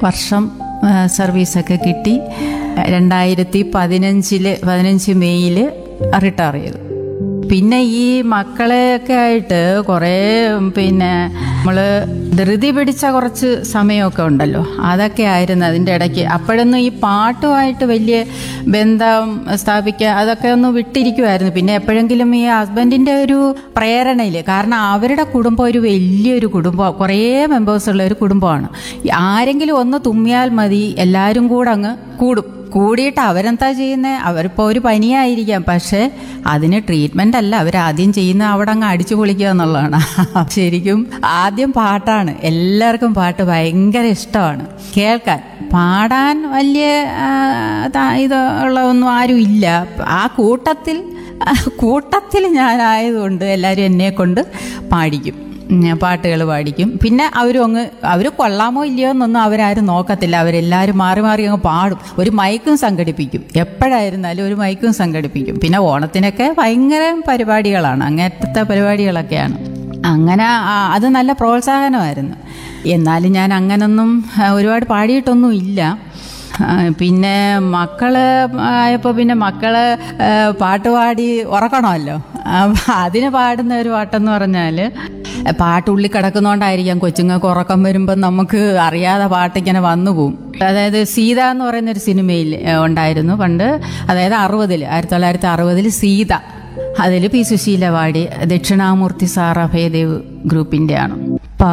വർഷം ആ, സർവീസൊക്കെ കിട്ടി രണ്ടായിരത്തി പതിനഞ്ചില് പതിനഞ്ച് മെയ്യിൽ റിട്ടയർ ചെയ്തു പിന്നെ ഈ മക്കളെയൊക്കെ ആയിട്ട് കുറേ പിന്നെ നമ്മൾ ധൃതി പിടിച്ച കുറച്ച് സമയമൊക്കെ ഉണ്ടല്ലോ അതൊക്കെ ആയിരുന്നു അതിൻ്റെ ഇടയ്ക്ക് അപ്പോഴൊന്നും ഈ പാട്ടുമായിട്ട് വലിയ ബന്ധം സ്ഥാപിക്കുക അതൊക്കെ ഒന്ന് വിട്ടിരിക്കുമായിരുന്നു പിന്നെ എപ്പോഴെങ്കിലും ഈ ഹസ്ബൻഡിൻ്റെ ഒരു പ്രേരണയിൽ കാരണം അവരുടെ കുടുംബം ഒരു വലിയൊരു കുടുംബം കുറേ മെമ്പേഴ്സ് ഉള്ള ഒരു കുടുംബമാണ് ആരെങ്കിലും ഒന്ന് തുമ്മിയാൽ മതി എല്ലാവരും കൂടെ അങ്ങ് കൂടും കൂടിയിട്ട് അവരെന്താ ചെയ്യുന്നത് അവരിപ്പോൾ ഒരു പനിയായിരിക്കാം പക്ഷേ അതിന് ട്രീറ്റ്മെൻ്റ് അല്ല അവരാദ്യം ചെയ്യുന്ന അവിടെ അങ്ങ് അടിച്ചു പൊളിക്കുക എന്നുള്ളതാണ് ശരിക്കും ആദ്യം പാട്ടാണ് എല്ലാവർക്കും പാട്ട് ഭയങ്കര ഇഷ്ടമാണ് കേൾക്കാൻ പാടാൻ വലിയ ആ, ത- ഇത് ഉള്ള ഒന്നും ആരും ഇല്ല ആ കൂട്ടത്തിൽ കൂട്ടത്തിൽ ഞാനായതുകൊണ്ട് എല്ലാവരും എന്നെ കൊണ്ട് പാടിക്കും പാട്ടുകൾ പാടിക്കും പിന്നെ അവരും അങ്ങ് അവർ കൊള്ളാമോ ഇല്ലയോ എന്നൊന്നും അവരാരും നോക്കത്തില്ല അവരെല്ലാവരും മാറി മാറി അങ്ങ് പാടും ഒരു മൈക്കും സംഘടിപ്പിക്കും എപ്പോഴായിരുന്നാലും ഒരു മൈക്കും സംഘടിപ്പിക്കും പിന്നെ ഓണത്തിനൊക്കെ ഭയങ്കര പരിപാടികളാണ് അങ്ങനത്തെ പരിപാടികളൊക്കെയാണ് അങ്ങനെ ആ, അത് നല്ല പ്രോത്സാഹനമായിരുന്നു എന്നാലും ഞാൻ അങ്ങനൊന്നും ആ, ഒരുപാട് പാടിയിട്ടൊന്നും ഇല്ല ആ, പിന്നെ മക്കള് ആയപ്പോൾ പിന്നെ മക്കള് ആ, പാട്ട് പാടി ഉറക്കണമല്ലോ അപ്പം അതിന് പാടുന്ന ഒരു പാട്ടെന്ന് പറഞ്ഞാൽ പാട്ട് ഉള്ളി കിടക്കുന്നോണ്ടായിരിക്കാം കൊച്ചുങ്ങൾക്ക് ഉറക്കം വരുമ്പോൾ നമുക്ക് അറിയാതെ പാട്ടിങ്ങനെ വന്നു പോവും അതായത് സീത എന്ന് പറയുന്ന ഒരു സിനിമയിൽ ഏ, ഉണ്ടായിരുന്നു പണ്ട് അതായത് അറുപതിൽ ആയിരത്തി തൊള്ളായിരത്തി അറുപതിൽ സീത അതിൽ പി സുശീല പാടി ദക്ഷിണാമൂർത്തി സാർ അഭയദേവ് ഗ്രൂപ്പിൻ്റെയാണ്